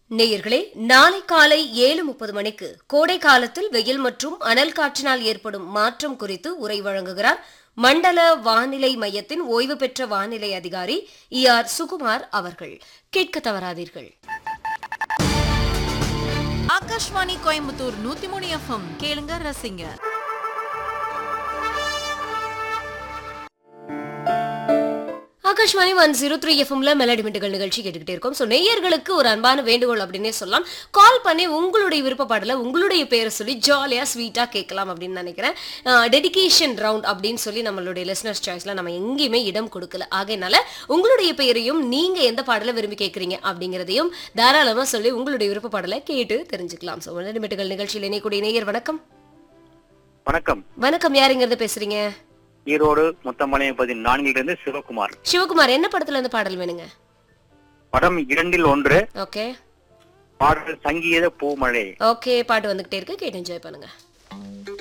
நேயர்களே நாளை காலை ஏழு முப்பது மணிக்கு கோடை காலத்தில் வெயில் மற்றும் அனல் காற்றினால் ஏற்படும் மாற்றம் குறித்து உரை வழங்குகிறார் மண்டல வானிலை மையத்தின் ஓய்வு பெற்ற வானிலை அதிகாரி இ ஆர் சுகுமார் அவர்கள் கேட்க தவறாதீர்கள் ஆகாஷ்வாணி கோயம்புத்தூர் நூத்தி மூணு எஃப்எம் கேளுங்க ரசிங்க ஆகாஷ்வாணி ஒன் ஜீரோ த்ரீ எஃப்எம்ல மெலடி மிண்டுகள் நிகழ்ச்சி கேட்டுக்கிட்டே இருக்கோம் ஸோ நேயர்களுக்கு ஒரு அன்பான வேண்டுகோள் அப்படின்னே சொல்லலாம் கால் பண்ணி உங்களுடைய விருப்பப்பாடல உங்களுடைய பேரை சொல்லி ஜாலியா ஸ்வீட்டா கேட்கலாம் அப்படின்னு நினைக்கிறேன் டெடிகேஷன் ரவுண்ட் அப்படின்னு சொல்லி நம்மளுடைய லிசனர்ஸ் சாய்ஸ்ல நம்ம எங்கேயுமே இடம் கொடுக்கல ஆகையினால உங்களுடைய பெயரையும் நீங்க எந்த பாடலை விரும்பி கேட்குறீங்க அப்படிங்கிறதையும் தாராளமா சொல்லி உங்களுடைய விருப்ப பாடலை கேட்டு தெரிஞ்சுக்கலாம் ஸோ மெலடி மிண்டுகள் நிகழ்ச்சியில் இணையக்கூடிய நேயர் வணக்கம் வணக்கம் வணக்கம் யாருங்கிறது பேசுறீங்க ஈரோடு முத்தம்பாளையம் பதினான்கிலிருந்து சிவகுமார் சிவகுமார் என்ன படத்துல இருந்து பாடல் வேணுங்க படம் இரண்டில் ஒன்று ஓகே பாடல் சங்கீத பூமழை ஓகே பாட்டு வந்துகிட்டே இருக்கு கேட்டு என்ஜாய் பண்ணுங்க